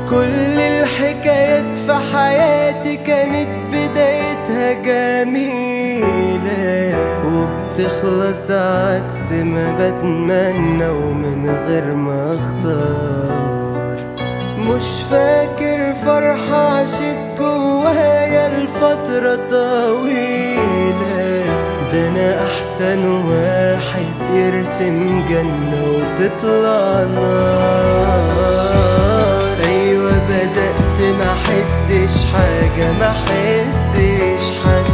كل الحكايات في حياتي كانت بدايتها جميلة وبتخلص عكس ما بتمنى ومن غير ما اختار مش فاكر فرحة عشت جوايا الفترة طويلة ده أنا أحسن واحد يرسم جنة وتطلع نار أيوة بدأت ما أحسش حاجة ما أحسش حد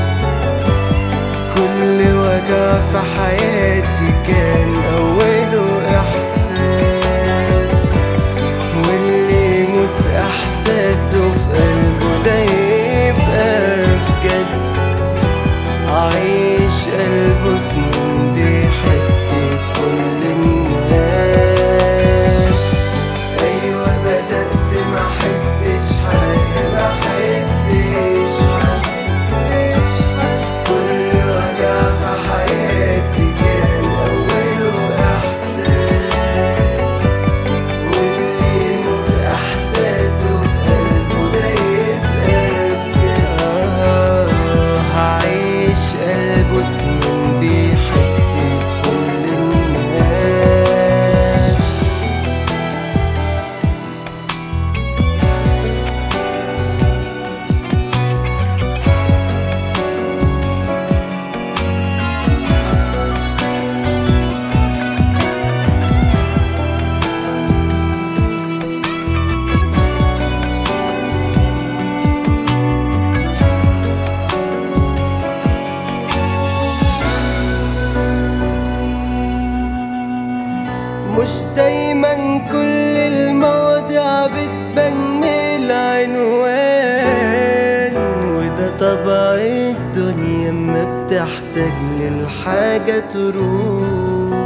كل وجع في حياتي كان أوله إحساس واللي يموت إحساسه في قلبه ده يبقى بجد عايش قلبه سنين بيحس بكل الناس أيوة بدأت ما أحسش حاجة ما أحسش حاجة كل وجع في حياتي كان أوله إحساس واللي يموت إحساسه في قلبه ده يبقى بجد هعيش قلبه سنين بيحس بكل الناس مش دايما كل المواضيع بتبان من العنوان وده طبع الدنيا ما بتحتاج للحاجة تروح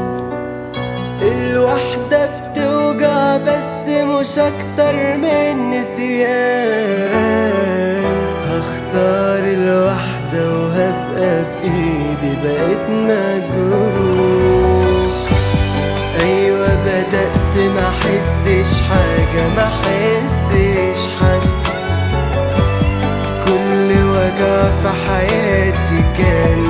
الوحدة بتوجع بس مش أكتر من نسيان هختار الوحدة وهبقى بإيدي بقيت مجروح ايوه بدأت ما احسش حاجة ما احسش حد كل وجع في حياتي كان